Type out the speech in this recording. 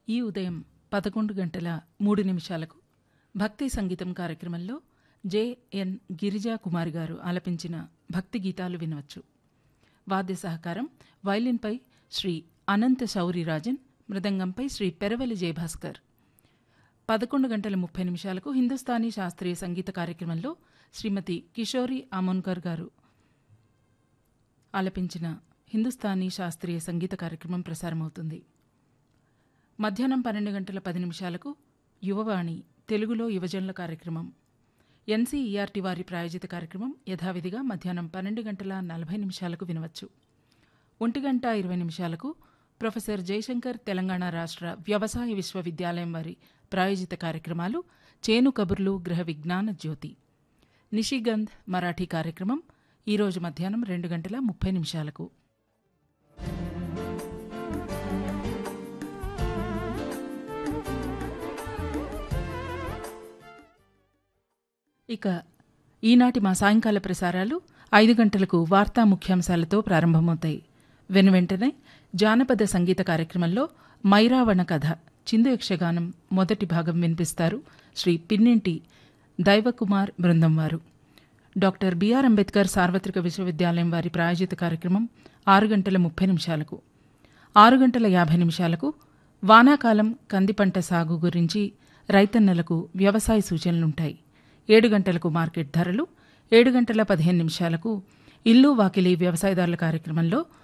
ఈ ఉదయం పదకొండు గంటల మూడు నిమిషాలకు భక్తి సంగీతం కార్యక్రమంలో జెఎన్ గిరిజా కుమారి గారు ఆలపించిన భక్తి గీతాలు వినవచ్చు వాద్య సహకారం వైలిన్పై శ్రీ అనంత శౌరిరాజన్ మృదంగంపై శ్రీ పెరవలి జయభాస్కర్ పదకొండు గంటల ముప్పై నిమిషాలకు హిందుస్థానీ శాస్త్రీయ సంగీత కార్యక్రమంలో శ్రీమతి కిషోరి అమోన్కర్ గారు ఆలపించిన హిందుస్థానీ శాస్త్రీయ సంగీత కార్యక్రమం ప్రసారమవుతుంది మధ్యాహ్నం పన్నెండు గంటల పది నిమిషాలకు యువవాణి తెలుగులో యువజనుల కార్యక్రమం ఎన్సీఈఆర్టీ వారి ప్రాయోజిత కార్యక్రమం యథావిధిగా మధ్యాహ్నం పన్నెండు గంటల నలభై నిమిషాలకు వినవచ్చు ఒంటి గంట ఇరవై నిమిషాలకు ప్రొఫెసర్ జయశంకర్ తెలంగాణ రాష్ట్ర వ్యవసాయ విశ్వవిద్యాలయం వారి ప్రాయోజిత కార్యక్రమాలు చేను కబుర్లు గృహ విజ్ఞాన జ్యోతి నిషిగంధ్ మరాఠీ కార్యక్రమం ఈరోజు మధ్యాహ్నం రెండు గంటల ముప్పై నిమిషాలకు ఇక ఈనాటి మా సాయంకాల ప్రసారాలు ఐదు గంటలకు వార్తా ముఖ్యాంశాలతో ప్రారంభమవుతాయి వెనువెంటనే జానపద సంగీత కార్యక్రమంలో మైరావణ కథ చిందు యక్షగానం మొదటి భాగం వినిపిస్తారు శ్రీ పిన్నింటి దైవకుమార్ బృందం వారు డాక్టర్ బిఆర్ అంబేద్కర్ సార్వత్రిక విశ్వవిద్యాలయం వారి ప్రాయోజిత కార్యక్రమం ఆరు గంటల ముప్పై నిమిషాలకు ఆరు గంటల యాభై నిమిషాలకు వానాకాలం కంది పంట సాగు గురించి రైతన్నలకు వ్యవసాయ సూచనలుంటాయి ఏడు గంటలకు మార్కెట్ ధరలు ఏడు గంటల పదిహేను నిమిషాలకు ఇల్లు వాకిలి వ్యవసాయదారుల కార్యక్రమంలో